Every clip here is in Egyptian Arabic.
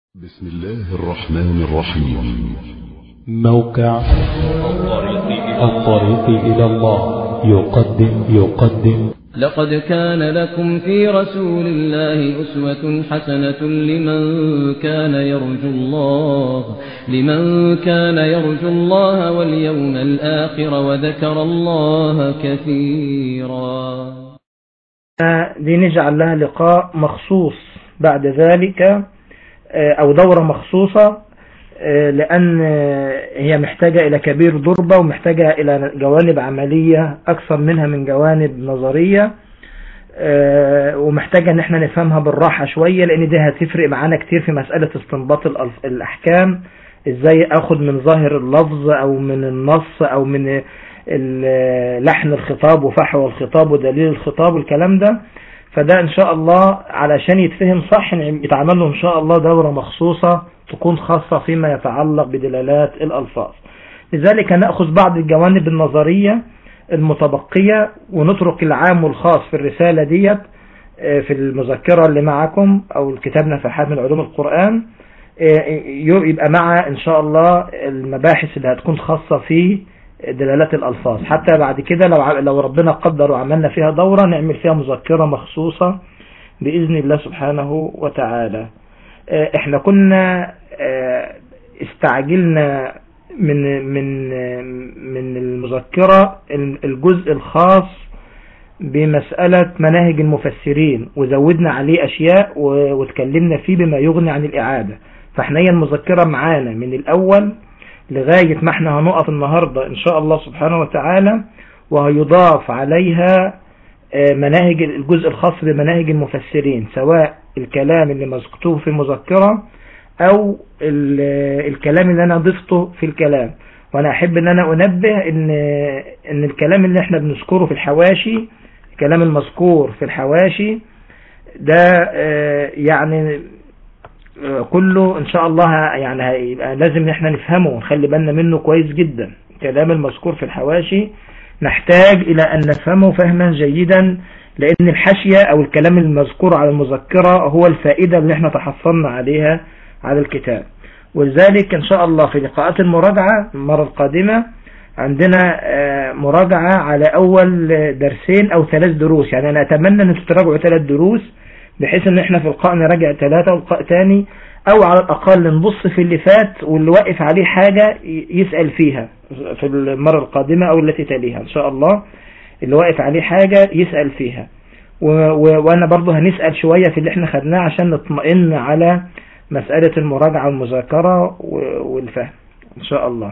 بسم الله الرحمن الرحيم موقع الطريق إلى الله يقدم يقدم لقد كان لكم في رسول الله أسوة حسنة لمن كان يرجو الله لمن كان يرجو الله واليوم الآخر وذكر الله كثيرا دي نجعل لها لقاء مخصوص بعد ذلك أو دورة مخصوصة لأن هي محتاجة إلى كبير ضربة ومحتاجة إلى جوانب عملية أكثر منها من جوانب نظرية ومحتاجة ان احنا نفهمها بالراحة شوية لان دي هتفرق معانا كتير في مسألة استنباط الأحكام ازاي اخد من ظاهر اللفظ او من النص او من لحن الخطاب وفحوى الخطاب ودليل الخطاب والكلام ده فده ان شاء الله علشان يتفهم صح يتعمل له ان شاء الله دورة مخصوصة تكون خاصة فيما يتعلق بدلالات الألفاظ لذلك نأخذ بعض الجوانب النظرية المتبقية ونترك العام والخاص في الرسالة ديت في المذكرة اللي معكم أو الكتاب نفحات من علوم القرآن يبقى مع إن شاء الله المباحث اللي هتكون خاصة في دلالات الألفاظ حتى بعد كده لو لو ربنا قدر وعملنا فيها دورة نعمل فيها مذكرة مخصوصة بإذن الله سبحانه وتعالى احنا كنا استعجلنا من من من المذكرة الجزء الخاص بمسألة مناهج المفسرين وزودنا عليه أشياء واتكلمنا فيه بما يغني عن الإعادة فاحنا هي المذكرة معانا من الأول لغاية ما احنا هنقف النهاردة إن شاء الله سبحانه وتعالى وهيضاف عليها مناهج الجزء الخاص بمناهج المفسرين سواء الكلام اللي مكتوب في المذكرة او الكلام اللي انا ضفته في الكلام وانا احب ان انا انبه ان ان الكلام اللي احنا بنذكره في الحواشي الكلام المذكور في الحواشي ده يعني كله ان شاء الله يعني هيبقى لازم احنا نفهمه ونخلي بالنا منه كويس جدا الكلام المذكور في الحواشي نحتاج الى ان نفهمه فهما جيدا لان الحاشية او الكلام المذكور على المذكرة هو الفائدة اللي احنا تحصلنا عليها على الكتاب ولذلك ان شاء الله في لقاءات المراجعة المرة القادمة عندنا مراجعة على اول درسين او ثلاث دروس يعني انا اتمنى ان تراجعوا ثلاث دروس بحيث ان احنا في لقاء نراجع ثلاثة ولقاء تاني او على الاقل نبص في اللي فات واللي واقف عليه حاجة يسأل فيها في المرة القادمة او التي تليها ان شاء الله اللي واقف عليه حاجة يسأل فيها و... و... وانا برضه هنسأل شوية في اللي احنا خدناه عشان نطمئن على مسألة المراجعة والمذاكرة و... والفهم ان شاء الله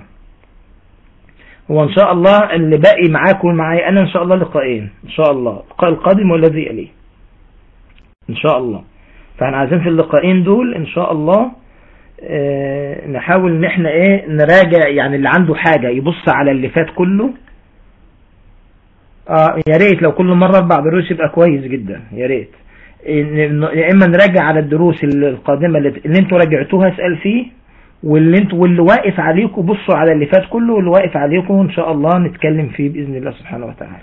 هو ان شاء الله اللي باقي معاكم معايا انا ان شاء الله لقاءين ان شاء الله اللقاء القادم والذي يليه ان شاء الله فاحنا عايزين في اللقاءين دول ان شاء الله اه نحاول ان احنا ايه نراجع يعني اللي عنده حاجة يبص على اللي فات كله اه يا ريت لو كل مرة اربع دروس يبقى كويس جدا يا ريت يا اما نراجع على الدروس القادمة اللي انتوا راجعتوها اسأل فيه واللي انتوا واللي واقف عليكم بصوا على اللي فات كله واللي واقف عليكم ان شاء الله نتكلم فيه بإذن الله سبحانه وتعالى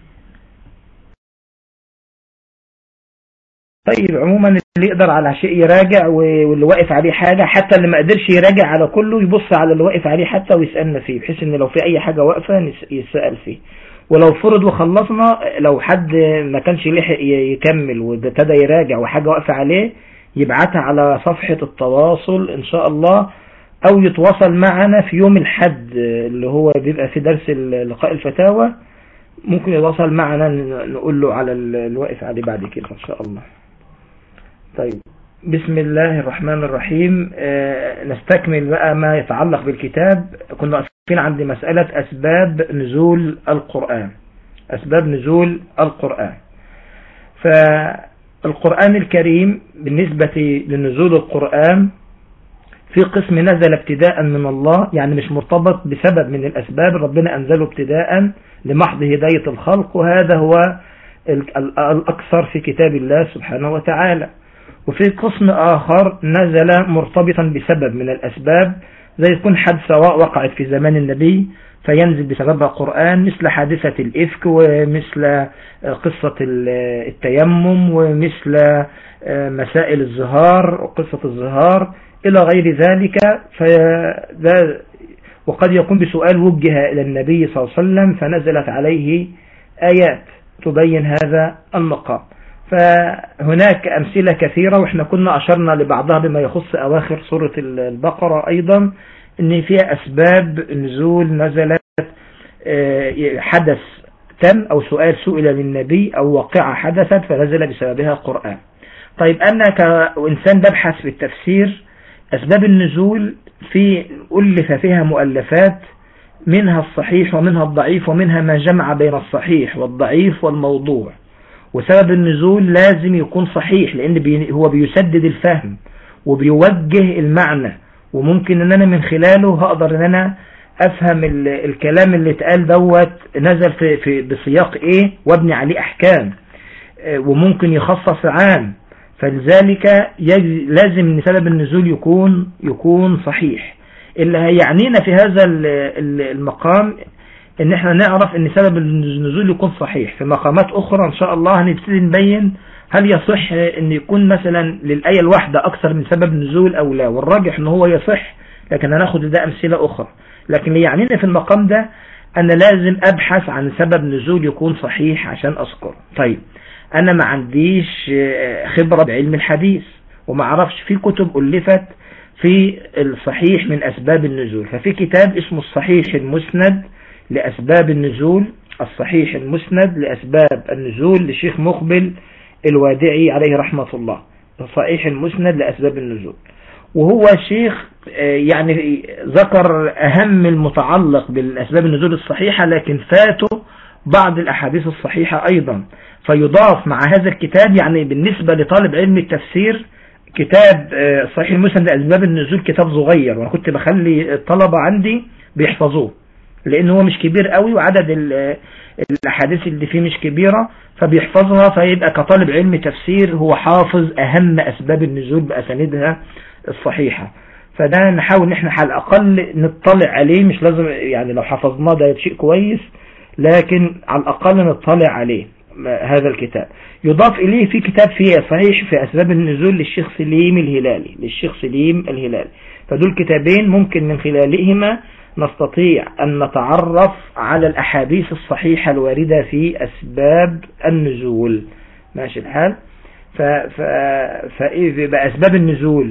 طيب عموما اللي يقدر على شيء يراجع واللي واقف عليه حاجة حتى اللي ما قدرش يراجع على كله يبص على اللي واقف عليه حتى ويسألنا فيه بحيث ان لو في اي حاجة واقفة يسأل فيه ولو فرض وخلصنا لو حد ما كانش لحق يكمل وابتدى يراجع وحاجة واقفة عليه يبعتها على صفحة التواصل ان شاء الله او يتواصل معنا في يوم الحد اللي هو بيبقى في درس لقاء الفتاوى ممكن يتواصل معنا نقول له على الواقف عليه بعد كده ان شاء الله طيب بسم الله الرحمن الرحيم آه نستكمل بقى ما يتعلق بالكتاب كنا واقفين عند مسألة أسباب نزول القرآن أسباب نزول القرآن فالقرآن الكريم بالنسبة لنزول القرآن في قسم نزل ابتداء من الله يعني مش مرتبط بسبب من الأسباب ربنا أنزله ابتداء لمحض هداية الخلق وهذا هو الأكثر في كتاب الله سبحانه وتعالى وفي قسم آخر نزل مرتبطا بسبب من الأسباب زي يكون حادثة وقعت في زمان النبي فينزل بسببها قرآن مثل حادثة الإفك ومثل قصة التيمم ومثل مسائل الزهار وقصة الزهار إلى غير ذلك فده وقد يكون بسؤال وجه إلى النبي صلى الله عليه وسلم فنزلت عليه آيات تبين هذا المقام فهناك أمثلة كثيرة وإحنا كنا أشرنا لبعضها بما يخص أواخر سورة البقرة أيضا إن فيها أسباب نزول نزلت حدث تم أو سؤال سئل للنبي أو واقعة حدثت فنزل بسببها قرآن طيب أنا كإنسان ببحث في التفسير أسباب النزول في ألف فيها مؤلفات منها الصحيح ومنها الضعيف ومنها ما جمع بين الصحيح والضعيف والموضوع وسبب النزول لازم يكون صحيح لأن هو بيسدد الفهم وبيوجه المعنى وممكن ان انا من خلاله هقدر ان انا افهم الكلام اللي اتقال دوت نزل في, في بسياق ايه وابني عليه احكام وممكن يخصص عام فلذلك لازم ان سبب النزول يكون يكون صحيح اللي هيعنينا في هذا المقام ان احنا نعرف ان سبب النزول يكون صحيح في مقامات اخرى ان شاء الله هنبتدي نبين هل يصح ان يكون مثلا للآية الواحدة اكثر من سبب نزول او لا والراجح ان هو يصح لكن هناخد ده امثلة اخرى لكن اللي يعنينا في المقام ده انا لازم ابحث عن سبب نزول يكون صحيح عشان اذكره طيب انا ما عنديش خبرة بعلم الحديث وما اعرفش في كتب الفت في الصحيح من اسباب النزول ففي كتاب اسمه الصحيح المسند لاسباب النزول الصحيح المسند لاسباب النزول لشيخ مقبل الوادعي عليه رحمة الله الصحيح المسند لأسباب النزول وهو شيخ يعني ذكر أهم المتعلق بالأسباب النزول الصحيحة لكن فاته بعض الأحاديث الصحيحة أيضا فيضاف مع هذا الكتاب يعني بالنسبة لطالب علم التفسير كتاب صحيح المسند لأسباب النزول كتاب صغير وأنا كنت بخلي الطلبة عندي بيحفظوه لأنه هو مش كبير قوي وعدد الأحاديث اللي فيه مش كبيرة فبيحفظها فيبقى كطالب علم تفسير هو حافظ أهم أسباب النزول بأساندها الصحيحة فده نحاول ان احنا على الأقل نطلع عليه مش لازم يعني لو حفظناه ده شيء كويس لكن على الأقل نطلع عليه هذا الكتاب يضاف إليه في كتاب فيه صحيح في أسباب النزول للشيخ سليم الهلالي للشيخ سليم الهلالي فدول كتابين ممكن من خلالهما نستطيع أن نتعرف على الأحاديث الصحيحة الواردة في أسباب النزول ماشي الحال ف... ف... فإذا بأسباب النزول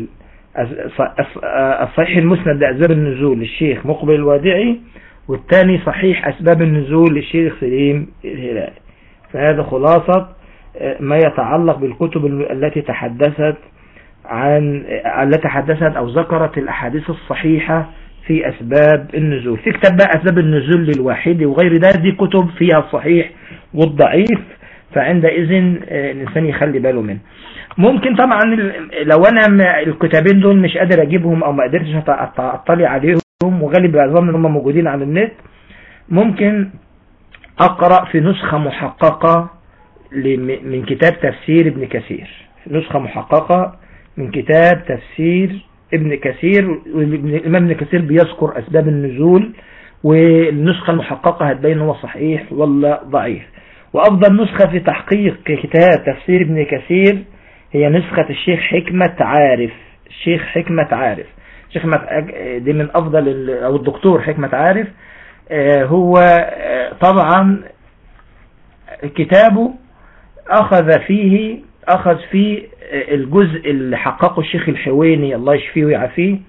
الصحيح المسند لأسباب النزول للشيخ مقبل الوادعي والثاني صحيح أسباب النزول للشيخ سليم الهلالي فهذا خلاصة ما يتعلق بالكتب التي تحدثت عن التي تحدثت أو ذكرت الأحاديث الصحيحة في أسباب النزول في كتاب بقى أسباب النزول للواحد وغير ده دي كتب فيها الصحيح والضعيف فعندئذ الإنسان يخلي باله منه ممكن طبعا لو أنا الكتابين دول مش قادر أجيبهم أو ما قدرتش أطلع عليهم وغالب أظن هم موجودين على النت ممكن أقرأ في نسخة محققة من كتاب تفسير ابن كثير نسخة محققة من كتاب تفسير ابن كثير والإمام ابن كثير بيذكر أسباب النزول والنسخة المحققة هتبين هو صحيح ولا ضعيف وأفضل نسخة في تحقيق كتاب تفسير ابن كثير هي نسخة الشيخ حكمة عارف الشيخ حكمة عارف الشيخ دي من أفضل أو الدكتور حكمة عارف هو طبعا كتابه أخذ فيه أخذ فيه الجزء اللي حققه الشيخ الحويني الله يشفيه ويعافيه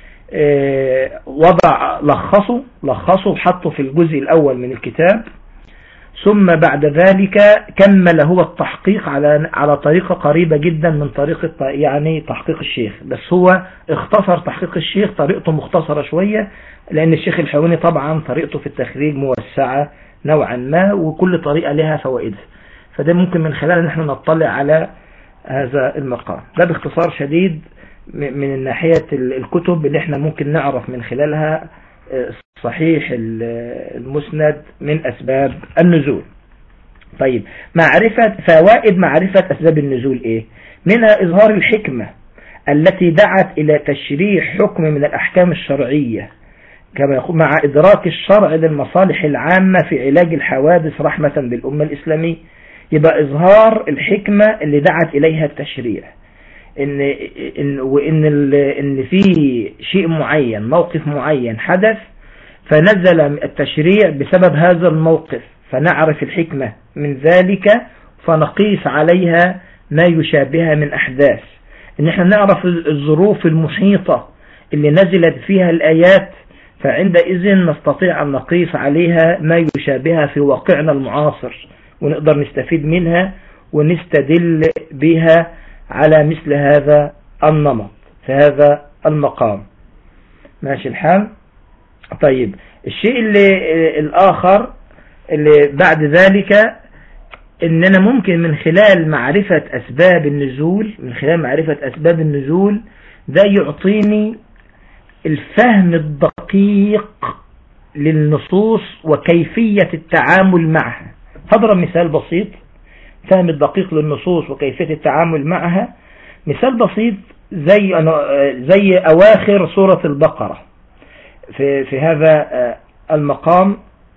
وضع لخصه لخصه وحطه في الجزء الأول من الكتاب ثم بعد ذلك كمل هو التحقيق على على طريقة قريبة جدا من طريقة يعني تحقيق الشيخ بس هو اختصر تحقيق الشيخ طريقته مختصرة شوية لأن الشيخ الحويني طبعا طريقته في التخريج موسعة نوعا ما وكل طريقة لها فوائدها فده ممكن من خلال ان احنا نطلع على هذا المقام ده باختصار شديد من ناحية الكتب اللي احنا ممكن نعرف من خلالها صحيح المسند من أسباب النزول طيب معرفة فوائد معرفة أسباب النزول إيه منها إظهار الحكمة التي دعت إلى تشريح حكم من الأحكام الشرعية كما يقول مع إدراك الشرع للمصالح العامة في علاج الحوادث رحمة بالأمة الإسلامية يبقى إظهار الحكمة اللي دعت إليها التشريع إن, إن, وإن إن في شيء معين موقف معين حدث فنزل التشريع بسبب هذا الموقف فنعرف الحكمة من ذلك فنقيس عليها ما يشابهها من أحداث إن احنا نعرف الظروف المحيطة اللي نزلت فيها الآيات فعندئذ نستطيع أن نقيس عليها ما يشابهها في واقعنا المعاصر ونقدر نستفيد منها ونستدل بها على مثل هذا النمط في هذا المقام ماشي الحال طيب الشيء اللي الآخر اللي بعد ذلك اننا ممكن من خلال معرفة اسباب النزول من خلال معرفة اسباب النزول ده يعطيني الفهم الدقيق للنصوص وكيفية التعامل معها هضرب مثال بسيط فهم الدقيق للنصوص وكيفية التعامل معها مثال بسيط زي زي أواخر سورة البقرة في في هذا المقام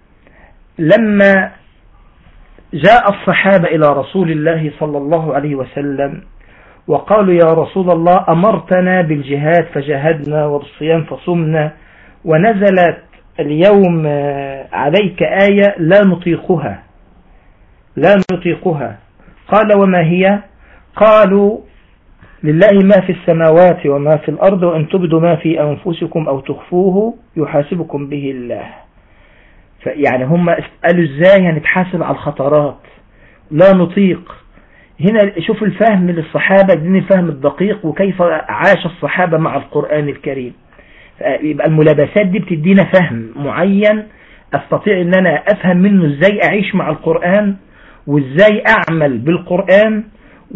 لما جاء الصحابة إلى رسول الله صلى الله عليه وسلم وقالوا يا رسول الله أمرتنا بالجهاد فجهدنا وبالصيام فصمنا ونزلت اليوم عليك آية لا نطيقها لا نطيقها قال وما هي قالوا لله ما في السماوات وما في الأرض وأن تبدوا ما في أنفسكم أو تخفوه يحاسبكم به الله يعني هم قالوا ازاي هنتحاسب على الخطرات لا نطيق هنا شوف الفهم للصحابة دين الفهم الدقيق وكيف عاش الصحابة مع القرآن الكريم يبقى الملابسات دي بتدينا فهم معين استطيع ان انا افهم منه ازاي اعيش مع القرآن وازاي اعمل بالقرآن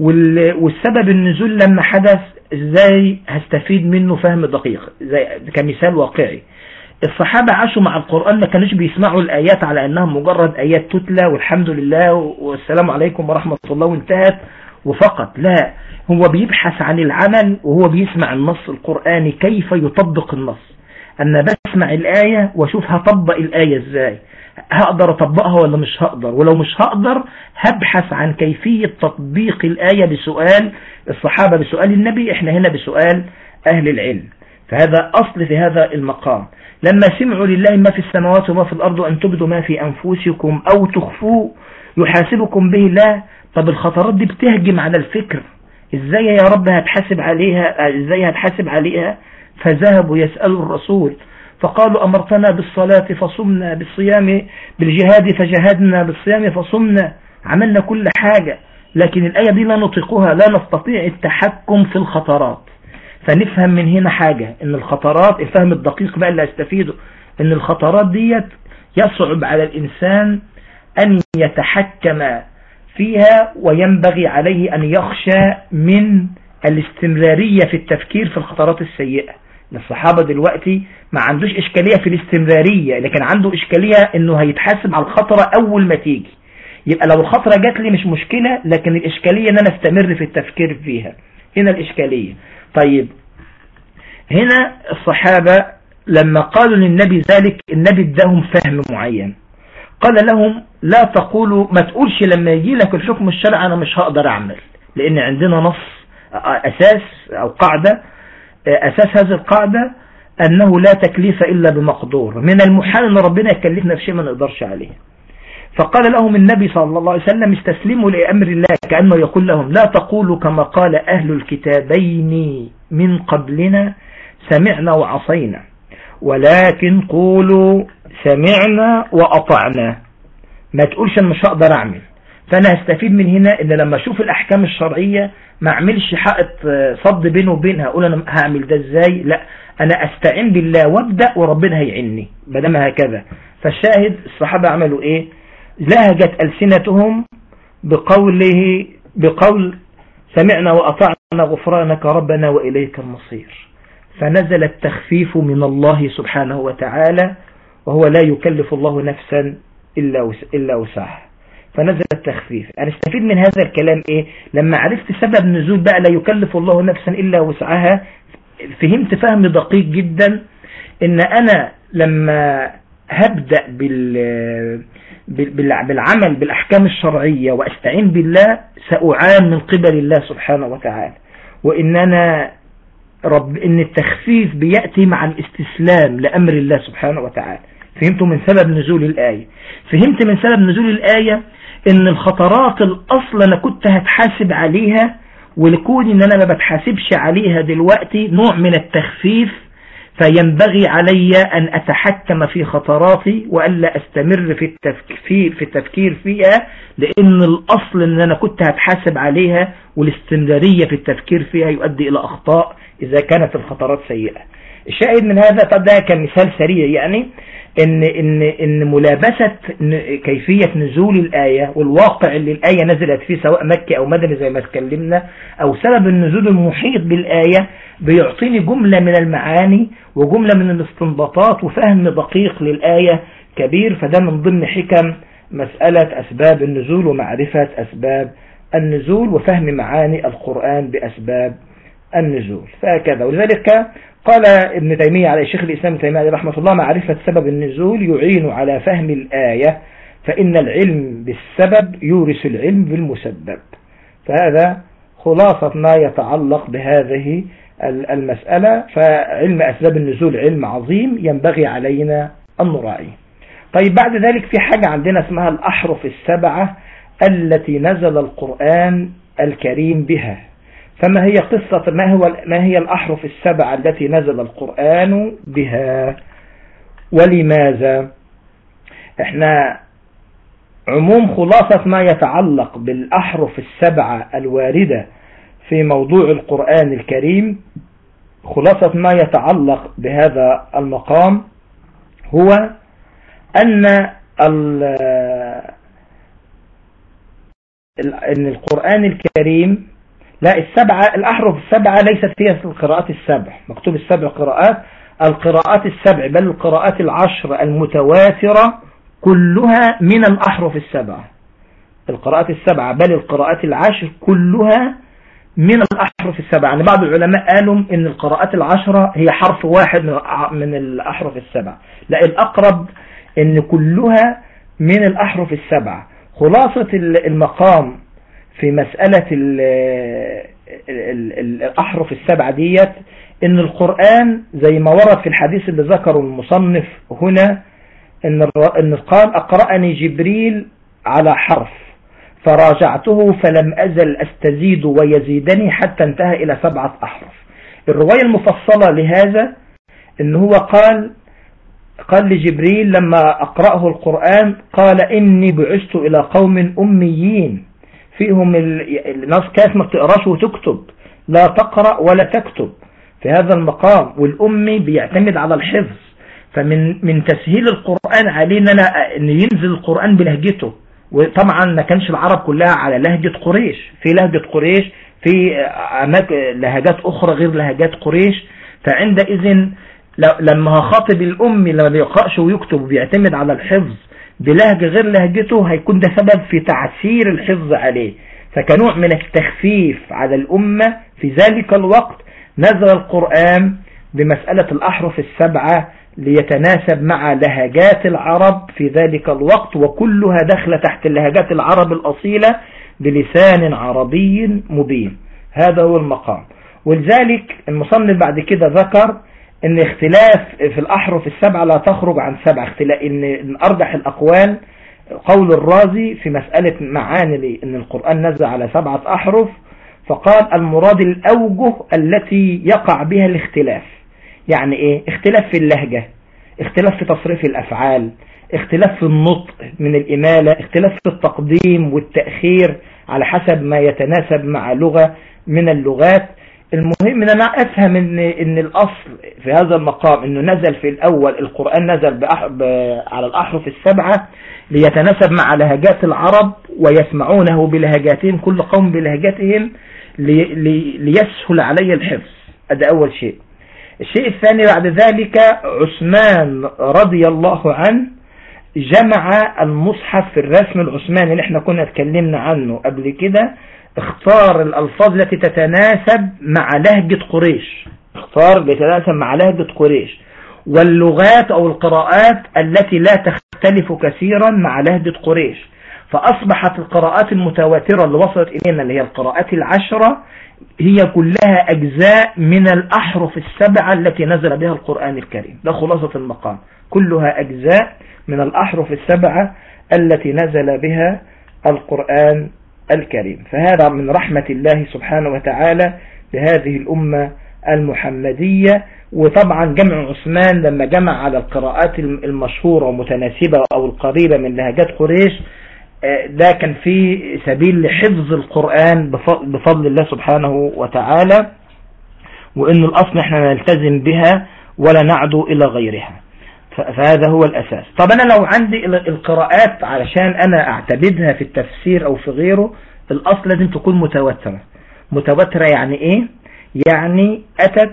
والسبب النزول لما حدث ازاي هستفيد منه فهم دقيق زي كمثال واقعي الصحابة عاشوا مع القرآن ما كانوش بيسمعوا الآيات على أنها مجرد آيات تتلى والحمد لله والسلام عليكم ورحمة الله وانتهت وفقط لا هو بيبحث عن العمل وهو بيسمع النص القرآني كيف يطبق النص أنا بسمع الآية واشوف هطبق الآية ازاي هقدر اطبقها ولا مش هقدر ولو مش هقدر هبحث عن كيفية تطبيق الآية بسؤال الصحابة بسؤال النبي احنا هنا بسؤال أهل العلم فهذا أصل في هذا المقام لما سمعوا لله ما في السماوات وما في الأرض أن تبدوا ما في أنفسكم أو تخفوه يحاسبكم به الله طب الخطرات دي بتهجم على الفكر ازاي يا رب هتحاسب عليها ازاي هتحاسب عليها فذهبوا يسألوا الرسول فقالوا أمرتنا بالصلاة فصمنا بالصيام بالجهاد فجهدنا بالصيام فصمنا عملنا كل حاجة لكن الآية دي لا نطيقها لا نستطيع التحكم في الخطرات فنفهم من هنا حاجة ان الخطرات الفهم الدقيق بقى اللي هستفيده ان الخطرات ديت يصعب على الانسان ان يتحكم فيها وينبغي عليه ان يخشى من الاستمرارية في التفكير في الخطرات السيئة الصحابة دلوقتي ما عندوش اشكالية في الاستمرارية لكن عنده اشكالية انه هيتحاسب على الخطرة اول ما تيجي يبقى لو الخطرة جات لي مش مشكلة لكن الاشكالية ان انا استمر في التفكير فيها هنا الاشكالية طيب هنا الصحابة لما قالوا للنبي ذلك النبي اداهم فهم معين قال لهم لا تقولوا ما تقولش لما يجي لك الحكم الشرعي انا مش هقدر اعمل لان عندنا نص اساس او قاعدة اساس هذه القاعدة انه لا تكليف الا بمقدور من المحال ان ربنا يكلفنا في شيء ما نقدرش عليه فقال لهم النبي صلى الله عليه وسلم استسلموا لأمر الله كأنه يقول لهم لا تقولوا كما قال أهل الكتابين من قبلنا سمعنا وعصينا ولكن قولوا سمعنا وأطعنا ما تقولش أنا مش هقدر أعمل فأنا هستفيد من هنا إن لما أشوف الأحكام الشرعية ما أعملش حائط صد بينه وبينها أقول أنا هعمل ده إزاي لا أنا أستعين بالله وابدأ وربنا هيعني بدل هكذا فالشاهد الصحابة عملوا إيه لهجت ألسنتهم بقوله بقول سمعنا وأطعنا غفرانك ربنا وإليك المصير فنزل التخفيف من الله سبحانه وتعالى وهو لا يكلف الله نفسا إلا إلا وسعها فنزل التخفيف أنا استفيد من هذا الكلام إيه لما عرفت سبب نزول بقى لا يكلف الله نفسا إلا وسعها فهمت فهم دقيق جدا إن أنا لما هبدأ بال بالعمل بالأحكام الشرعية وأستعين بالله سأعان من قبل الله سبحانه وتعالى وإننا رب إن التخفيف بيأتي مع الاستسلام لأمر الله سبحانه وتعالى فهمت من سبب نزول الآية فهمت من سبب نزول الآية إن الخطرات الأصل أنا كنت هتحاسب عليها ولكون إن أنا ما بتحاسبش عليها دلوقتي نوع من التخفيف فينبغي علي أن أتحكم في خطراتي وألا أستمر في التفكير, في التفكير فيها لأن الأصل أن أنا كنت هتحاسب عليها والاستمرارية في التفكير فيها يؤدي إلى أخطاء إذا كانت الخطرات سيئة الشاهد من هذا طب ده كمثال سريع يعني ان ان ان ملابسه كيفيه نزول الايه والواقع اللي الايه نزلت فيه سواء مكي او مدني زي ما اتكلمنا او سبب النزول المحيط بالايه بيعطيني جمله من المعاني وجمله من الاستنباطات وفهم دقيق للايه كبير فده من ضمن حكم مساله اسباب النزول ومعرفه اسباب النزول وفهم معاني القران باسباب النزول فهكذا ولذلك قال ابن تيمية على الشيخ الإسلام ابن تيمية رحمة الله معرفة سبب النزول يعين على فهم الآية فإن العلم بالسبب يورث العلم بالمسبب فهذا خلاصة ما يتعلق بهذه المسألة فعلم أسباب النزول علم عظيم ينبغي علينا أن نراعيه طيب بعد ذلك في حاجة عندنا اسمها الأحرف السبعة التي نزل القرآن الكريم بها فما هي قصة ما, هو ما هي الأحرف السبعة التي نزل القرآن بها ولماذا احنا عموم خلاصة ما يتعلق بالأحرف السبعة الواردة في موضوع القرآن الكريم خلاصة ما يتعلق بهذا المقام هو أن أن القرآن الكريم لا السبعة الأحرف السبعة ليست هي القراءات السبع مكتوب السبع قراءات القراءات السبع بل القراءات العشر المتواترة كلها من الأحرف السبعة القراءات السبعة بل القراءات العشر كلها من الأحرف السبعة يعني بعض العلماء قالوا إن القراءات العشرة هي حرف واحد من الأحرف السبعة لا الأقرب إن كلها من الأحرف السبعة خلاصة المقام في مسألة الأحرف السبعة ديت ان القرآن زي ما ورد في الحديث اللي ذكره المصنف هنا ان ان قال اقرأني جبريل على حرف فراجعته فلم أزل أستزيد ويزيدني حتى انتهى إلى سبعة أحرف الرواية المفصلة لهذا ان هو قال قال لجبريل لما أقرأه القرآن قال إني بعثت إلى قوم أميين فيهم الناس كانت ما بتقراش وتكتب لا تقرأ ولا تكتب في هذا المقام والأمي بيعتمد على الحفظ فمن من تسهيل القرآن علينا أن ينزل القرآن بلهجته وطبعا ما كانش العرب كلها على لهجة قريش في لهجة قريش في لهجات أخرى غير لهجات قريش فعندئذ لما هخاطب الأمي لما بيقرأش ويكتب وبيعتمد على الحفظ بلهجة غير لهجته هيكون ده سبب في تعسير الحفظ عليه فكنوع من التخفيف على الأمة في ذلك الوقت نزل القرآن بمسألة الأحرف السبعة ليتناسب مع لهجات العرب في ذلك الوقت وكلها دخل تحت لهجات العرب الأصيلة بلسان عربي مبين هذا هو المقام ولذلك المصنف بعد كده ذكر ان اختلاف في الاحرف السبعة لا تخرج عن سبعة اختلاف ان ارجح الاقوال قول الرازي في مسألة معاني ان القرآن نزل على سبعة احرف فقال المراد الاوجه التي يقع بها الاختلاف يعني ايه اختلاف في اللهجة اختلاف في تصريف الافعال اختلاف في النطق من الامالة اختلاف في التقديم والتأخير على حسب ما يتناسب مع لغة من اللغات المهم ان انا افهم ان ان الاصل في هذا المقام انه نزل في الاول القرآن نزل بأح... ب... على الاحرف السبعة ليتناسب مع لهجات العرب ويسمعونه بلهجاتهم كل قوم بلهجاتهم لي... لي... ليسهل علي الحفظ هذا اول شيء الشيء الثاني بعد ذلك عثمان رضي الله عنه جمع المصحف في الرسم العثماني اللي احنا كنا اتكلمنا عنه قبل كده اختار الألفاظ التي تتناسب مع لهجة قريش اختار بيتناسب مع لهجة قريش واللغات أو القراءات التي لا تختلف كثيرا مع لهجة قريش فأصبحت القراءات المتواترة اللي وصلت إلينا اللي هي القراءات العشرة هي كلها أجزاء من الأحرف السبعة التي نزل بها القرآن الكريم ده خلاصة المقام كلها أجزاء من الأحرف السبعة التي نزل بها القرآن الكريم فهذا من رحمة الله سبحانه وتعالى بهذه الأمة المحمدية وطبعا جمع عثمان لما جمع على القراءات المشهورة ومتناسبة أو القريبة من لهجات قريش ده كان في سبيل لحفظ القرآن بفضل الله سبحانه وتعالى وإن الأصل احنا نلتزم بها ولا نعدو إلى غيرها فهذا هو الأساس طب أنا لو عندي القراءات علشان أنا أعتبدها في التفسير أو في غيره الأصل لازم تكون متوترة متوترة يعني إيه يعني أتت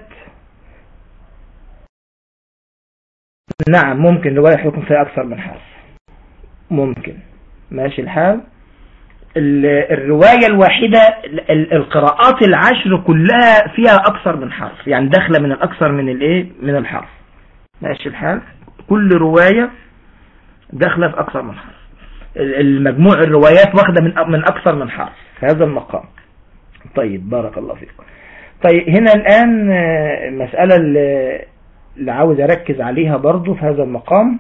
نعم ممكن رواية يكون فيها أكثر من حرف ممكن ماشي الحال الرواية الواحدة القراءات العشر كلها فيها أكثر من حرف يعني داخلة من الأكثر من الإيه من الحرف ماشي الحال كل رواية داخلة في أكثر من حرف المجموع الروايات واخدة من من أكثر من حرف في هذا المقام طيب بارك الله فيكم طيب هنا الآن المسألة اللي عاوز أركز عليها برضو في هذا المقام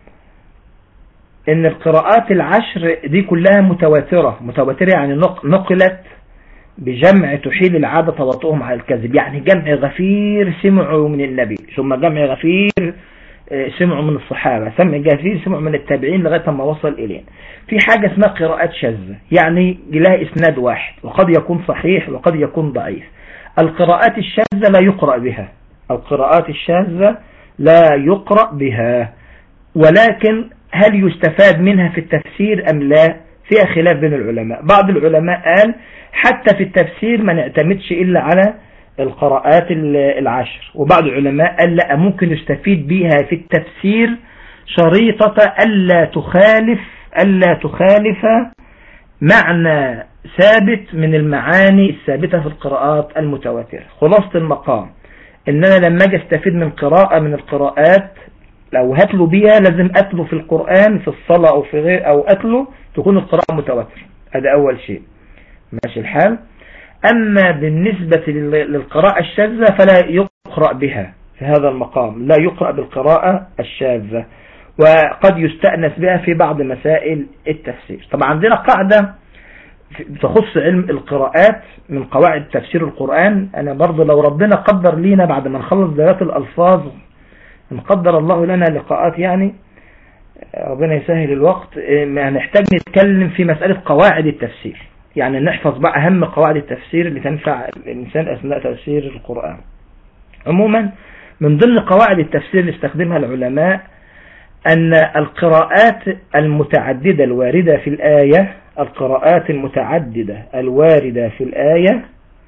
ان القراءات العشر دي كلها متواترة متواترة يعني نقلت بجمع تحيل العادة تواطؤهم على الكذب يعني جمع غفير سمعوا من النبي ثم جمع غفير سمعوا من الصحابة سمع غفير سمعوا من التابعين لغاية ما وصل إلينا في حاجة اسمها قراءات شاذة يعني لها إسناد واحد وقد يكون صحيح وقد يكون ضعيف القراءات الشاذة لا يقرأ بها القراءات الشاذة لا يقرأ بها ولكن هل يستفاد منها في التفسير أم لا فيها خلاف بين العلماء بعض العلماء قال حتى في التفسير ما نعتمدش إلا على القراءات العشر وبعض العلماء قال لا ممكن يستفيد بها في التفسير شريطة ألا تخالف ألا تخالف معنى ثابت من المعاني الثابتة في القراءات المتواترة خلاصة المقام إن أنا لما أجي استفيد من قراءة من القراءات لو هتلو بيها لازم أتلو في القرآن في الصلاة أو في غير أو أتلو تكون القراءة متواترة هذا أول شيء ماشي الحال أما بالنسبة للقراءة الشاذة فلا يقرأ بها في هذا المقام لا يقرأ بالقراءة الشاذة وقد يستأنس بها في بعض مسائل التفسير طبعا عندنا قاعدة تخص علم القراءات من قواعد تفسير القرآن أنا برضو لو ربنا قدر لينا بعد ما نخلص دلالات الألفاظ إن قدر الله لنا لقاءات يعني ربنا يسهل الوقت هنحتاج نتكلم في مسألة قواعد التفسير يعني نحفظ بقى أهم قواعد التفسير اللي تنفع الإنسان أثناء تفسير القرآن عموما من ضمن قواعد التفسير اللي استخدمها العلماء أن القراءات المتعددة الواردة في الآية القراءات المتعددة الواردة في الآية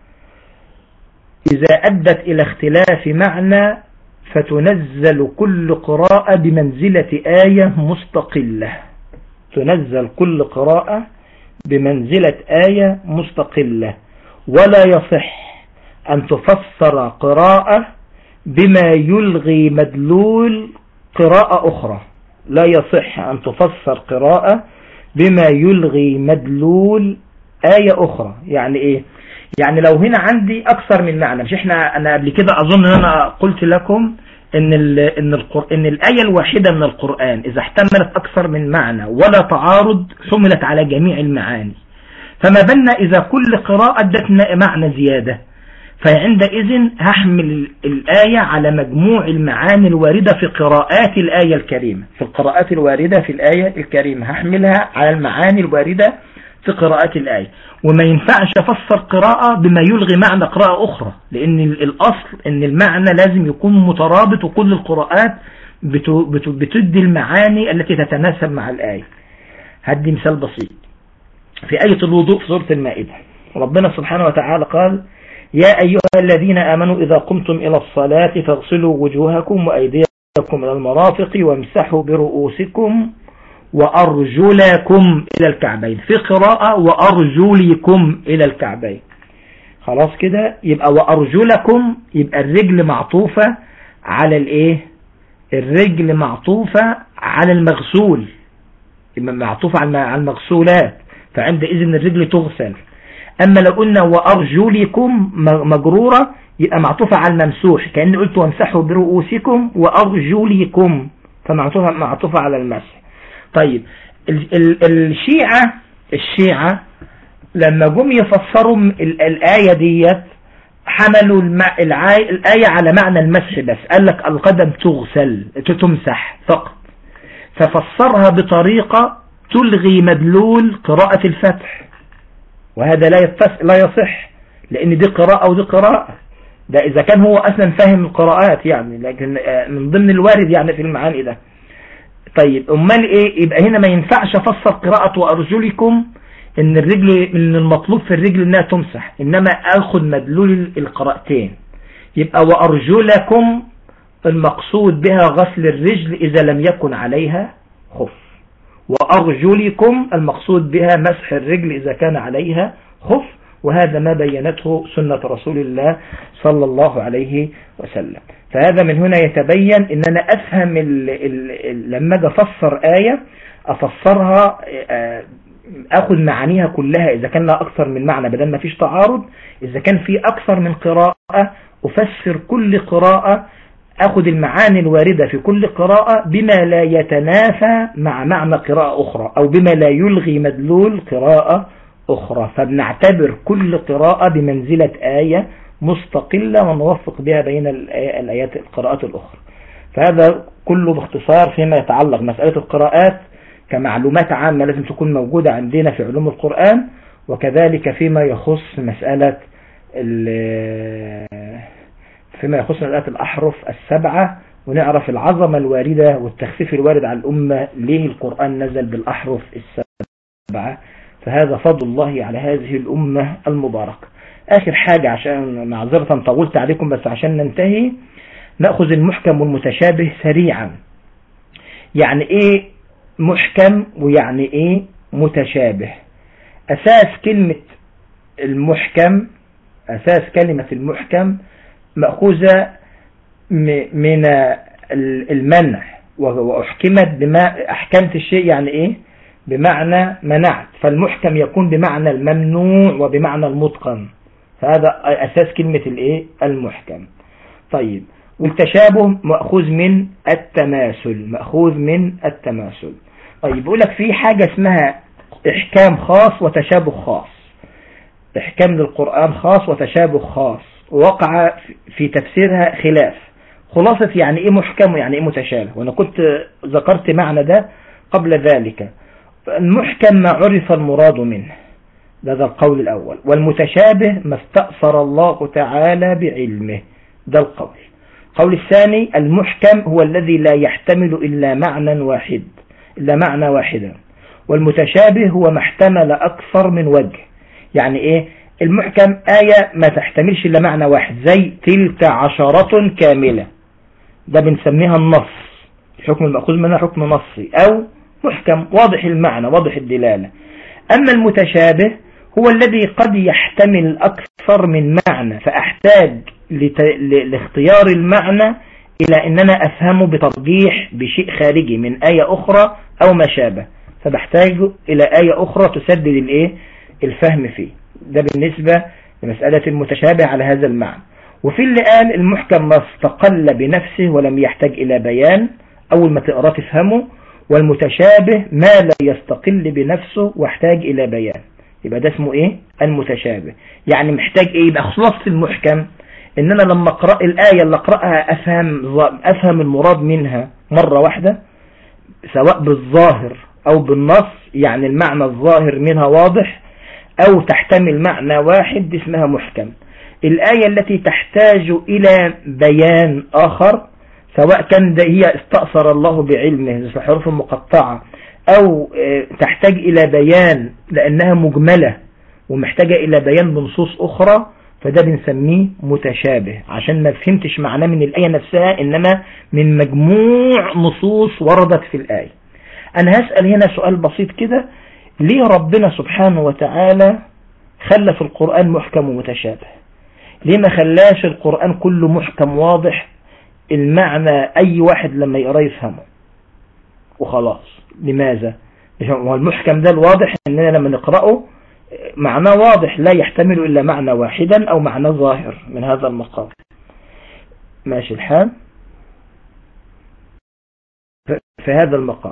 إذا أدت إلى اختلاف معنى فتنزل كل قراءة بمنزلة آية مستقلة تنزل كل قراءة بمنزلة آية مستقلة ولا يصح أن تفسر قراءة بما يلغي مدلول قراءة أخرى لا يصح أن تفسر قراءة بما يلغي مدلول آية أخرى يعني إيه يعني لو هنا عندي أكثر من معنى مش إحنا أنا قبل كده أظن أن أنا قلت لكم إن, إن, القر... إن الآية الواحدة من القرآن إذا احتملت أكثر من معنى ولا تعارض حملت على جميع المعاني فما بالنا إذا كل قراءة ادتنا معنى زيادة فعندئذ هحمل الآية على مجموع المعاني الواردة في قراءات الآية الكريمة في القراءات الواردة في الآية الكريمة هحملها على المعاني الواردة في قراءات الآية وما ينفعش أفسر قراءة بما يلغي معنى قراءة أخرى لأن الأصل أن المعنى لازم يكون مترابط وكل القراءات بتدي المعاني التي تتناسب مع الآية هدي مثال بسيط في آية الوضوء في سورة المائدة ربنا سبحانه وتعالى قال يا أيها الذين آمنوا إذا قمتم إلى الصلاة فاغسلوا وجوهكم وأيديكم إلى المرافق وامسحوا برؤوسكم وأرجلكم إلى الكعبين في قراءة وأرجلكم إلى الكعبين خلاص كده يبقى وأرجلكم يبقى الرجل معطوفة على الإيه الرجل معطوفة على المغسول معطوفة على المغسولات فعندئذ الرجل تغسل أما لو قلنا وأرجلكم مجرورة يبقى معطوفة على الممسوح كأني قلت وامسحوا برؤوسكم وأرجلكم فمعطوفة معطوفة على المسح طيب الشيعة الشيعة لما جم يفسروا الآية ديت حملوا الآية على معنى المسح بس قال لك القدم تغسل تتمسح فقط ففسرها بطريقة تلغي مدلول قراءة الفتح وهذا لا لا يصح لأن دي قراءة ودي قراءة ده إذا كان هو أصلا فاهم القراءات يعني لكن من ضمن الوارد يعني في المعاني ده طيب أمال إيه يبقى هنا ما ينفعش أفسر قراءة وأرجلكم ان الرجل من المطلوب في الرجل انها تمسح انما اخذ مدلول القراءتين يبقى وارجلكم المقصود بها غسل الرجل اذا لم يكن عليها خف وارجلكم المقصود بها مسح الرجل اذا كان عليها خف وهذا ما بينته سنة رسول الله صلى الله عليه وسلم فهذا من هنا يتبين ان انا افهم ال ال لما اجي افسر آية افسرها اخذ معانيها كلها اذا كان لها اكثر من معنى بدل ما فيش تعارض اذا كان في اكثر من قراءة افسر كل قراءة اخذ المعاني الواردة في كل قراءة بما لا يتنافى مع معنى قراءة اخرى او بما لا يلغي مدلول قراءة اخرى فبنعتبر كل قراءة بمنزلة آية مستقلة ونوفق بها بين الآيات القراءات الأخرى فهذا كله باختصار فيما يتعلق مسألة القراءات كمعلومات عامة لازم تكون موجودة عندنا في علوم القرآن وكذلك فيما يخص مسألة فيما يخص مسألة الأحرف السبعة ونعرف العظمة الواردة والتخفيف الوارد على الأمة ليه القرآن نزل بالأحرف السبعة فهذا فضل الله على هذه الأمة المباركة آخر حاجة عشان معذرة طولت عليكم بس عشان ننتهي نأخذ المحكم والمتشابه سريعا يعني ايه محكم ويعني ايه متشابه اساس كلمة المحكم اساس كلمة المحكم مأخوذة من المنع واحكمت بما احكمت الشيء يعني ايه بمعنى منعت فالمحكم يكون بمعنى الممنوع وبمعنى المتقن فهذا اساس كلمة الايه المحكم طيب والتشابه مأخوذ من التماثل مأخوذ من التماثل طيب يقول لك في حاجة اسمها احكام خاص وتشابه خاص احكام للقرآن خاص وتشابه خاص وقع في تفسيرها خلاف خلاصة يعني ايه محكم ويعني ايه متشابه وانا كنت ذكرت معنى ده قبل ذلك المحكم ما عرف المراد منه ده, ده القول الاول والمتشابه ما استأثر الله تعالى بعلمه ده القول القول الثاني المحكم هو الذي لا يحتمل إلا معنى واحد إلا معنى واحدا والمتشابه هو ما احتمل أكثر من وجه يعني إيه المحكم آية ما تحتملش إلا معنى واحد زي تلك عشرة كاملة ده بنسميها النص الحكم المأخوذ منها حكم نصي أو محكم واضح المعنى واضح الدلالة أما المتشابه هو الذي قد يحتمل أكثر من معنى فأحتاج لاختيار المعنى إلى أننا أفهمه بترجيح بشيء خارجي من آية أخرى أو ما شابه فبحتاج إلى آية أخرى تسدد الإيه الفهم فيه ده بالنسبة لمسألة المتشابه على هذا المعنى وفي اللي قال المحكم ما استقل بنفسه ولم يحتاج إلى بيان أول ما تقرأ تفهمه والمتشابه ما لا يستقل بنفسه واحتاج إلى بيان يبقى ده اسمه ايه المتشابه يعني محتاج ايه يبقى خلاصة المحكم ان انا لما اقرأ الآية اللي اقرأها افهم, افهم المراد منها مرة واحدة سواء بالظاهر او بالنص يعني المعنى الظاهر منها واضح او تحتمل معنى واحد دي اسمها محكم الآية التي تحتاج الى بيان اخر سواء كان ده هي استأثر الله بعلمه زي الحروف المقطعة او تحتاج الى بيان لانها مجملة ومحتاجة الى بيان بنصوص اخرى فده بنسميه متشابه عشان ما فهمتش معناه من الآية نفسها إنما من مجموع نصوص وردت في الآية أنا هسأل هنا سؤال بسيط كده ليه ربنا سبحانه وتعالى خلى في القرآن محكم ومتشابه ليه ما خلاش القرآن كله محكم واضح المعنى أي واحد لما يقرأ يفهمه وخلاص لماذا هو المحكم ده الواضح اننا لما نقرأه معناه واضح لا يحتمل إلا معنى واحدا أو معنى ظاهر من هذا المقام ماشي الحال في هذا المقام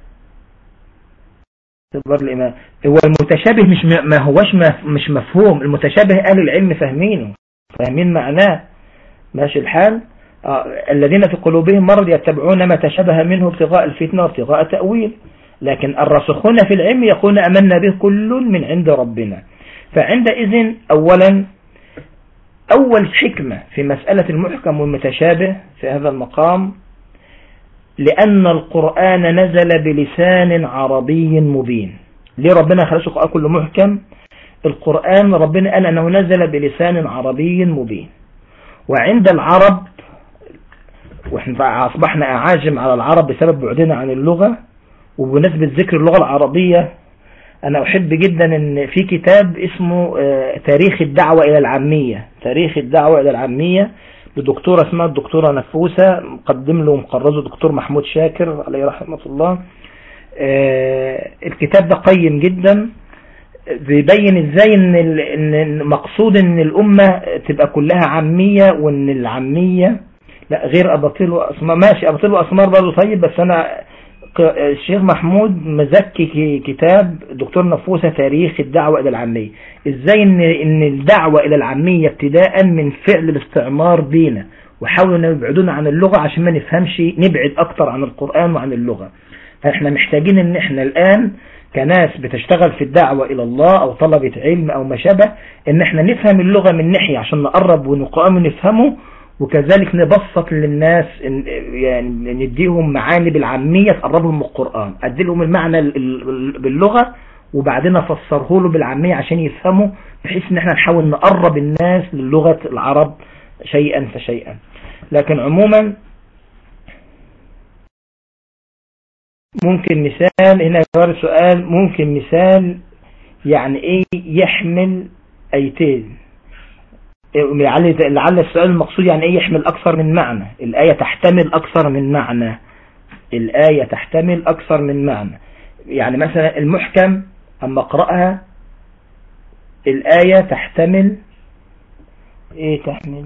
تبر الإمام هو المتشابه مش ما هوش مش مفهوم المتشابه أهل العلم فاهمينه فاهمين معناه ماشي الحال آه الذين في قلوبهم مرض يتبعون ما تشابه منه ابتغاء الفتنة وابتغاء تأويل لكن الراسخون في العلم يقولون أمنا به كل من عند ربنا فعندئذ أولا أول حكمة في مسألة المحكم والمتشابه في هذا المقام لأن القرآن نزل بلسان عربي مبين ليه ربنا خلص القرآن كله محكم القرآن ربنا قال أنه نزل بلسان عربي مبين وعند العرب واحنا أصبحنا أعاجم على العرب بسبب بعدنا عن اللغة وبمناسبة ذكر اللغة العربية أنا أحب جدا أن في كتاب اسمه تاريخ الدعوة إلى العامية تاريخ الدعوة إلى العامية لدكتورة اسمها الدكتورة نفوسة مقدم له ومقرزه دكتور محمود شاكر عليه رحمة الله الكتاب ده قيم جدا بيبين ازاي ان ان مقصود ان الامة تبقى كلها عامية وان العامية لا غير اباطيل واسمار ماشي اباطيل واسمار برضه طيب بس انا الشيخ محمود مزكي كتاب دكتور نفوسة تاريخ الدعوة إلى العامية إزاي إن, إن الدعوة إلى العامية ابتداء من فعل الاستعمار بينا وحاولوا أن يبعدونا عن اللغة عشان ما نفهمش نبعد أكتر عن القرآن وعن اللغة فإحنا محتاجين إن إحنا الآن كناس بتشتغل في الدعوة إلى الله أو طلبة علم أو ما شابه إن إحنا نفهم اللغة من ناحية عشان نقرب ونقام نفهمه وكذلك نبسط للناس يعني نديهم معاني بالعامية تقربهم من القرآن أدي لهم المعنى باللغة وبعدين أفسره له بالعامية عشان يفهموا بحيث ان احنا نحاول نقرب الناس للغة العرب شيئا فشيئا لكن عموما ممكن مثال هنا يظهر سؤال ممكن مثال يعني ايه يحمل ايتين لعل السؤال المقصود يعني ايه يحمل اكثر من معنى الآية تحتمل اكثر من معنى الآية تحتمل اكثر من معنى يعني مثلا المحكم اما اقرأها الآية تحتمل ايه تحمل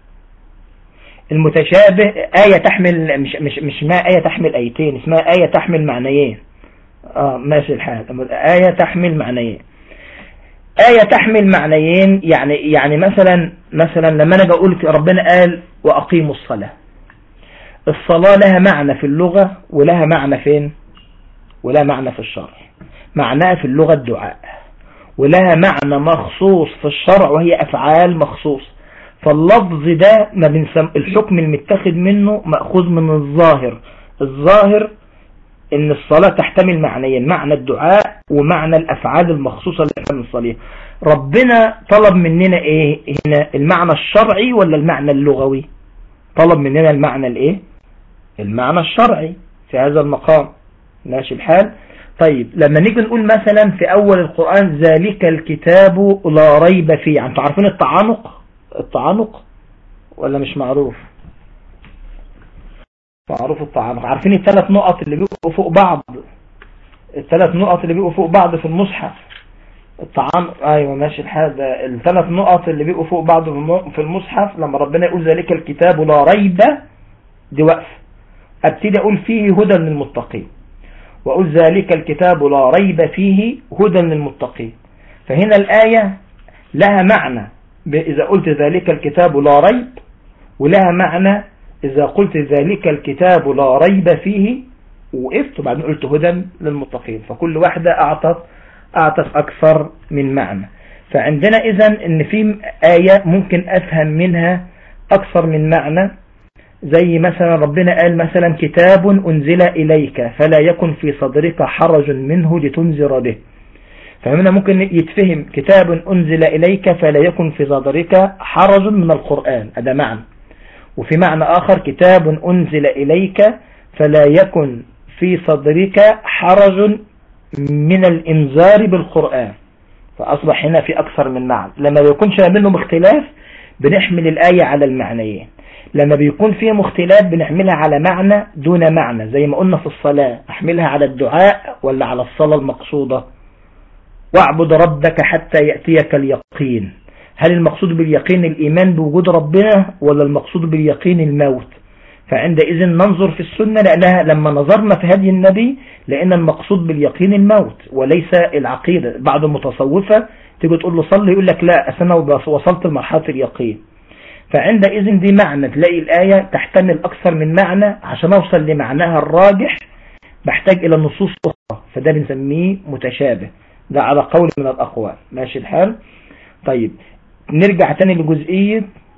المتشابه آية تحمل مش مش مش ما آية تحمل آيتين اسمها آية تحمل معنيين اه ماشي الحال آية تحمل معنيين آية تحمل معنيين يعني يعني مثلا مثلا لما انا بقول ربنا قال وأقيموا الصلاة الصلاة لها معنى في اللغة ولها معنى فين ولها معنى في الشرع معناها في اللغة الدعاء ولها معنى مخصوص في الشرع وهي أفعال مخصوص فاللفظ ده ما بنسم الحكم المتخذ منه مأخوذ من الظاهر الظاهر ان الصلاة تحتمل معنيين معنى الدعاء ومعنى الافعال المخصوصة اللي احنا بنصليها ربنا طلب مننا ايه هنا المعنى الشرعي ولا المعنى اللغوي طلب مننا المعنى الايه المعنى الشرعي في هذا المقام ماشي الحال طيب لما نيجي نقول مثلا في اول القرآن ذلك الكتاب لا ريب فيه انتوا عارفين التعانق التعانق ولا مش معروف معروف التعانق عارفين الثلاث نقط اللي بيبقوا فوق بعض الثلاث نقط اللي بيبقوا فوق بعض في المصحف التعانق ايوه ماشي الحال ده الثلاث نقط اللي بيبقوا فوق بعض في المصحف لما ربنا يقول ذلك الكتاب لا ريب دي وقف ابتدي اقول فيه هدى للمتقين واقول ذلك الكتاب لا ريب فيه هدى للمتقين فهنا الآية لها معنى إذا قلت ذلك الكتاب لا ريب ولها معنى إذا قلت ذلك الكتاب لا ريب فيه وقفت وبعدين قلت هدى للمتقين فكل واحدة أعطت أعطت أكثر من معنى فعندنا إذا إن في آية ممكن أفهم منها أكثر من معنى زي مثلا ربنا قال مثلا كتاب أنزل إليك فلا يكن في صدرك حرج منه لتنذر به فهنا ممكن يتفهم كتاب أنزل إليك فلا يكن في صدرك حرج من القرآن هذا معنى وفي معنى آخر كتاب أنزل إليك فلا يكن في صدرك حرج من الإنذار بالقرآن فأصبح هنا في أكثر من معنى لما يكونش منهم اختلاف بنحمل الآية على المعنيين لما بيكون فيها مختلاف بنعملها على معنى دون معنى زي ما قلنا في الصلاة احملها على الدعاء ولا على الصلاة المقصودة واعبد ربك حتى يأتيك اليقين هل المقصود باليقين الإيمان بوجود ربنا ولا المقصود باليقين الموت فعندئذ ننظر في السنة لأنها لما نظرنا في هدي النبي لأن المقصود باليقين الموت وليس العقيدة بعض المتصوفة تيجي تقول له صلي يقول لك لا أنا وصلت لمرحلة اليقين فعندئذ دي معنى تلاقي الآية تحتمل أكثر من معنى عشان أوصل لمعناها الراجح بحتاج إلى نصوص أخرى فده بنسميه متشابه ده على قول من الأقوال ماشي الحال طيب نرجع تاني لجزئية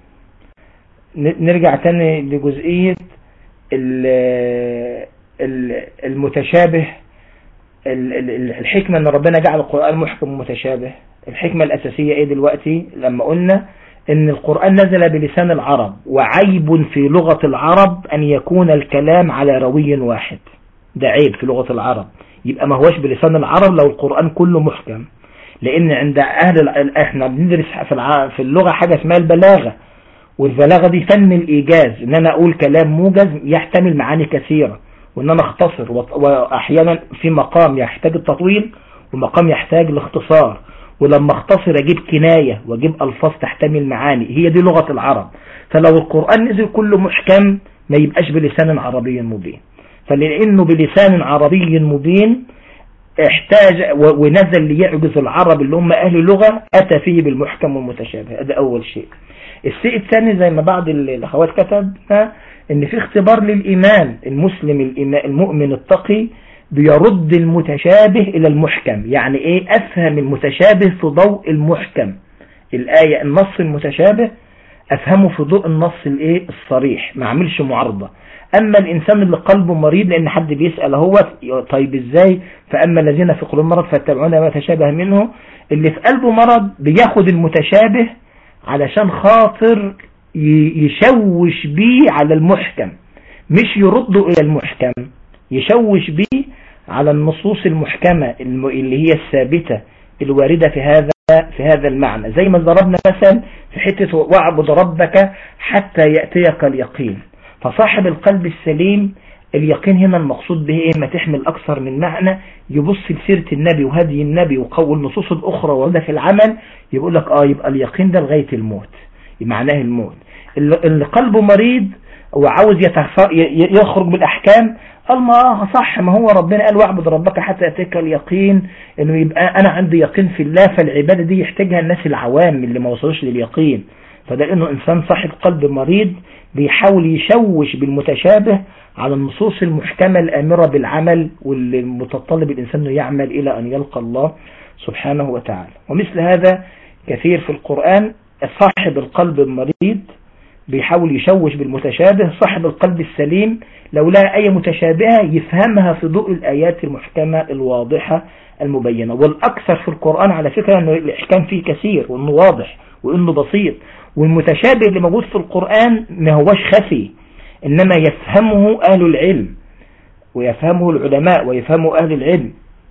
نرجع تاني لجزئية المتشابه الحكمة ان ربنا جعل القرآن محكم ومتشابه الحكمة الأساسية ايه دلوقتي لما قلنا ان القرآن نزل بلسان العرب وعيب في لغة العرب ان يكون الكلام على روي واحد ده عيب في لغة العرب يبقى ما هوش بلسان العرب لو القرآن كله محكم لان عند اهل احنا بندرس في في اللغة حاجة اسمها البلاغة والبلاغة دي فن الايجاز ان انا اقول كلام موجز يحتمل معاني كثيرة وان انا اختصر واحيانا في مقام يحتاج التطويل ومقام يحتاج الاختصار ولما اختصر اجيب كناية واجيب الفاظ تحتمل معاني هي دي لغة العرب فلو القرآن نزل كله محكم ما يبقاش بلسان عربي مبين فلانه بلسان عربي مبين احتاج ونزل ليعجز العرب اللي هم اهل اللغة اتى فيه بالمحكم والمتشابه هذا اول شيء الشيء الثاني زي ما بعض الاخوات كتبنا ان في اختبار للايمان المسلم المؤمن التقي بيرد المتشابه الى المحكم يعني ايه افهم المتشابه في ضوء المحكم الاية النص المتشابه افهمه في ضوء النص الايه الصريح ما اعملش معارضة اما الانسان اللي قلبه مريض لان حد بيسأل هو طيب ازاي فاما الذين في قلوبهم مرض فاتبعون ما تشابه منه اللي في قلبه مرض بياخد المتشابه علشان خاطر يشوش بيه على المحكم مش يرده الى المحكم يشوش بيه على النصوص المحكمة اللي هي الثابتة الواردة في هذا في هذا المعنى زي ما ضربنا مثلا في حتة واعبد ربك حتى يأتيك اليقين فصاحب القلب السليم اليقين هنا المقصود به ايه ما تحمل اكثر من معنى يبص لسيرة النبي وهدي النبي وقول النصوص الاخرى وده في العمل يقول لك اه يبقى اليقين ده لغاية الموت معناه الموت اللي قلبه مريض وعاوز يخرج بالاحكام قال ما صح ما هو ربنا قال واعبد ربك حتى يأتيك اليقين انه يبقى انا عندي يقين في الله فالعبادة دي يحتاجها الناس العوام اللي ما وصلوش لليقين فده انه انسان صاحب قلب مريض بيحاول يشوش بالمتشابه على النصوص المحكمة الامرة بالعمل واللي متطلب الانسان انه يعمل الى ان يلقى الله سبحانه وتعالى ومثل هذا كثير في القرآن صاحب القلب المريض بيحاول يشوش بالمتشابه صاحب القلب السليم لو لها أي متشابهة يفهمها في ضوء الآيات المحكمة الواضحة المبينة والأكثر في القرآن على فكرة أنه الإحكام فيه كثير وأنه واضح وأنه بسيط والمتشابه اللي موجود في القرآن ما هوش خفي إنما يفهمه أهل العلم ويفهمه العلماء ويفهمه أهل العلم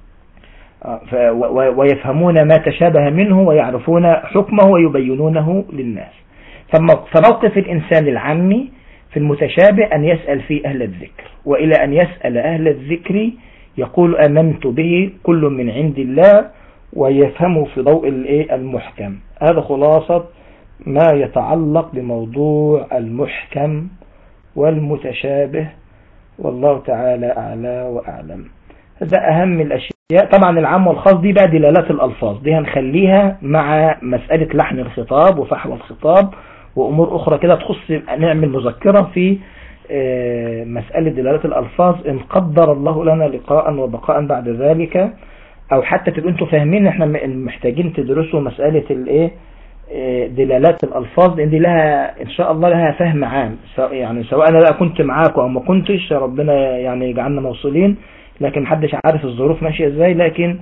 ويفهمون ما تشابه منه ويعرفون حكمه ويبينونه للناس فموقف الإنسان العامي في المتشابه أن يسأل فيه أهل الذكر وإلى أن يسأل أهل الذكر يقول أمنت به كل من عند الله ويفهمه في ضوء المحكم هذا خلاصة ما يتعلق بموضوع المحكم والمتشابه والله تعالى أعلى وأعلم هذا أهم الأشياء طبعا العام والخاص دي بقى دلالات الألفاظ دي هنخليها مع مسألة لحن الخطاب وفحوى الخطاب وأمور أخرى كده تخص نعمل مذكرة في مسألة دلالات الألفاظ إن قدر الله لنا لقاء وبقاء بعد ذلك أو حتى تبقوا أنتوا فاهمين إحنا محتاجين تدرسوا مسألة الإيه دلالات الألفاظ لأن دي لها إن شاء الله لها فهم عام يعني سواء أنا لا كنت معاكم أو ما كنتش ربنا يعني يجعلنا موصولين لكن محدش عارف الظروف ماشية إزاي لكن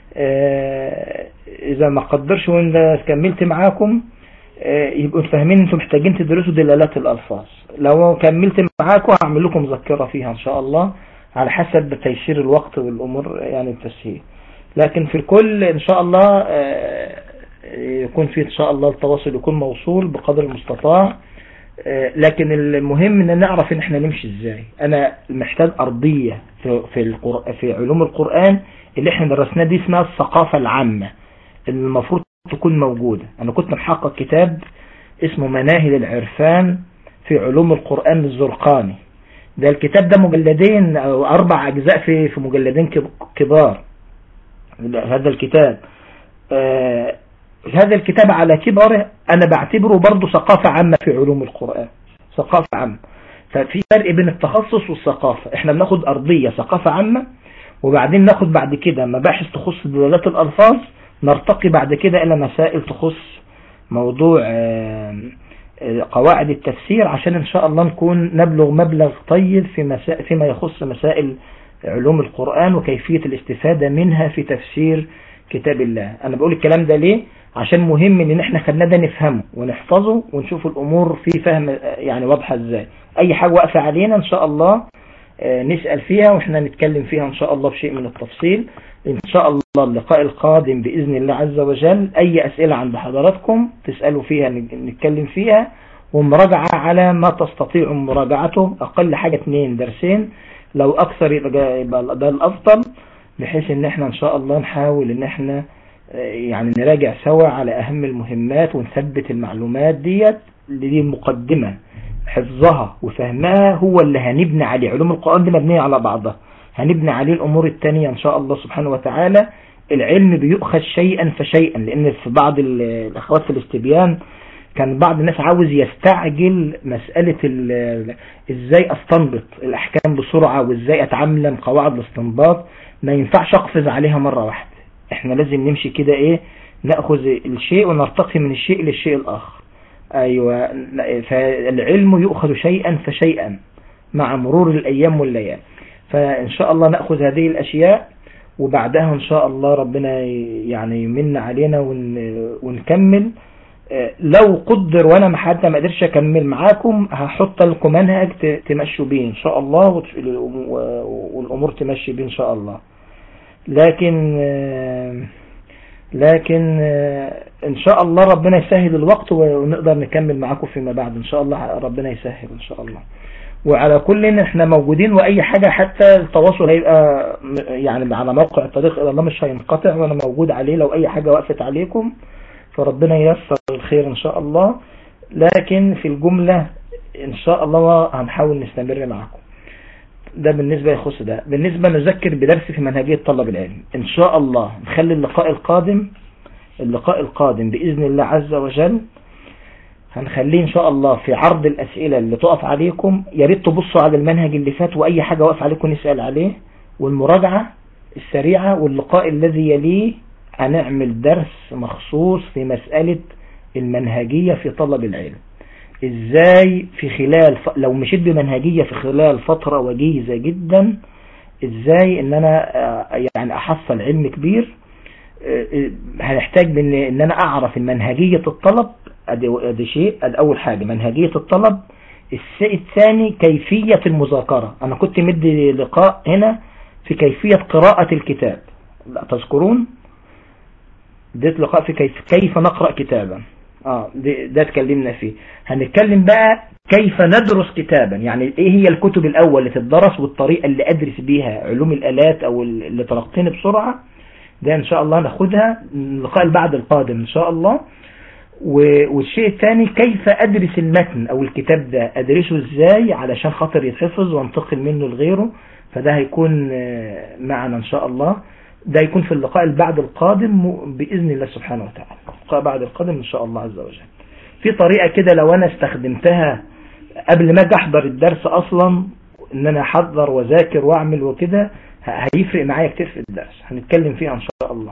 إذا ما قدرش وإن كملت معاكم يبقوا فاهمين انتم محتاجين تدرسوا دلالات الألفاظ لو كملت معاكم هعمل لكم مذكرة فيها ان شاء الله على حسب تيسير الوقت والأمور يعني التسهيل لكن في الكل ان شاء الله يكون في ان شاء الله التواصل يكون موصول بقدر المستطاع آه، لكن المهم ان نعرف ان احنا نمشي ازاي انا محتاج ارضية في في, القر... في علوم القرآن اللي احنا درسناه دي اسمها الثقافة العامة اللي المفروض تكون موجودة انا كنت محقق كتاب اسمه مناهل العرفان في علوم القرآن للزرقاني ده الكتاب ده مجلدين او اربع اجزاء في في مجلدين كب- كبار هذا الكتاب آه هذا الكتاب على كبره انا بعتبره برضه ثقافة عامة في علوم القرآن ثقافة عامة ففي فرق بين التخصص والثقافة احنا بناخد ارضية ثقافة عامة وبعدين ناخد بعد كده مباحث تخص دلالات الالفاظ نرتقي بعد كده الى مسائل تخص موضوع آه، آه، قواعد التفسير عشان ان شاء الله نكون نبلغ مبلغ طيب في مسائل فيما يخص مسائل علوم القرآن وكيفية الاستفادة منها في تفسير كتاب الله انا بقول الكلام ده ليه عشان مهم ان احنا خدنا ده نفهمه ونحفظه ونشوف الامور في فهم آه، يعني واضحة ازاي اي حاجة واقفة علينا ان شاء الله آه، نسأل فيها واحنا نتكلم فيها ان شاء الله بشيء من التفصيل ان شاء الله اللقاء القادم باذن الله عز وجل اي اسئلة عند حضراتكم تسألوا فيها نتكلم فيها ومراجعة على ما تستطيعوا مراجعته اقل حاجة اتنين درسين لو اكثر يبقى يبقى ده الافضل بحيث ان احنا ان شاء الله نحاول ان احنا آه، يعني نراجع سوا على اهم المهمات ونثبت المعلومات ديت اللي دي مقدمة حفظها وفهمها هو اللي هنبني عليه علوم القرآن دي مبنية على بعضها هنبني عليه الأمور التانية إن شاء الله سبحانه وتعالى العلم بيؤخذ شيئا فشيئا لأن في بعض ال- الأخوات في الاستبيان كان بعض الناس عاوز يستعجل مسألة ال- ازاي استنبط الأحكام بسرعة وازاي أتعلم قواعد الاستنباط ما ينفعش أقفز عليها مرة واحدة احنا لازم نمشي كده ايه نأخذ الشيء ونرتقي من الشيء للشيء الآخر أيوة فالعلم يؤخذ شيئا فشيئا مع مرور الأيام والليالي فإن شاء الله نأخذ هذه الأشياء وبعدها إن شاء الله ربنا يعني يمن علينا ون- ونكمل آه، لو قدر وانا ما حتى ما قدرش اكمل معاكم هحط لكم منهج ت- تمشوا بيه ان شاء الله وت- و- والامور تمشي بيه ان شاء الله لكن آه، لكن آه، ان شاء الله ربنا يسهل الوقت ونقدر نكمل معاكم فيما بعد ان شاء الله ربنا يسهل ان شاء الله وعلى كل احنا موجودين واي حاجة حتى التواصل هيبقى م- يعني على موقع الطريق الى الله مش هينقطع وانا موجود عليه لو اي حاجة وقفت عليكم فربنا ييسر الخير ان شاء الله لكن في الجملة ان شاء الله هنحاول نستمر معكم ده بالنسبة يخص ده بالنسبة نذكر بدرس في منهجية طلب العلم ان شاء الله نخلي اللقاء القادم اللقاء القادم بإذن الله عز وجل هنخليه ان شاء الله في عرض الاسئلة اللي تقف عليكم يا ريت تبصوا على المنهج اللي فات واي حاجة واقف عليكم نسأل عليه والمراجعة السريعة واللقاء الذي يليه هنعمل درس مخصوص في مسألة المنهجية في طلب العلم ازاي في خلال ف... لو مشيت بمنهجية في خلال فترة وجيزة جدا ازاي ان انا آه، يعني احصل علم كبير آه، آه، هنحتاج من ان انا اعرف المنهجية الطلب ادي ادي شيء ادي اول حاجة منهجية الطلب الشيء الثاني كيفية المذاكرة انا كنت مدي لقاء هنا في كيفية قراءة الكتاب لا تذكرون اديت لقاء في كيف كيف نقرأ كتابا اه ده, ده اتكلمنا فيه هنتكلم بقى كيف ندرس كتابا يعني ايه هي الكتب الاول اللي تدرس والطريقة اللي ادرس بيها علوم الالات او اللي تلقيني بسرعة ده ان شاء الله ناخدها اللقاء اللي بعد القادم ان شاء الله و- والشيء الثاني كيف ادرس المتن او الكتاب ده ادرسه ازاي علشان خاطر يتحفظ وانتقل منه لغيره فده هيكون آه، معنا ان شاء الله ده يكون في اللقاء اللي بعد القادم م- بإذن الله سبحانه وتعالى اللقاء بعد القادم إن شاء الله عز وجل في طريقة كده لو أنا استخدمتها قبل ما أجي أحضر الدرس أصلا إن أنا أحضر وذاكر وأعمل وكده ه- هيفرق معايا كتير في الدرس هنتكلم فيها إن شاء الله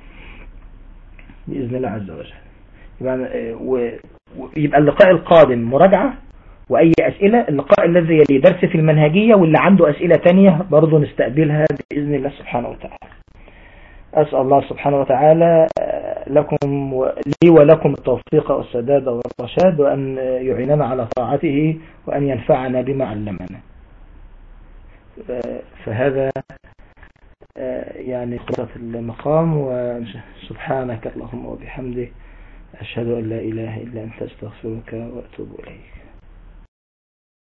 بإذن الله عز وجل يبقى, آه، و- ويبقى اللقاء القادم مراجعة وأي أسئلة اللقاء الذي يلي درس في المنهجية واللي عنده أسئلة تانية برضه نستقبلها بإذن الله سبحانه وتعالى أسأل الله سبحانه وتعالى آه، لكم و- لي ولكم التوفيق والسداد والرشاد وأن آه، يعيننا على طاعته وأن ينفعنا بما علمنا آه، فهذا آه، يعني قصة المقام وسبحانك اللهم وبحمدك أشهد أن لا إله إلا أنت أستغفرك وأتوب إليك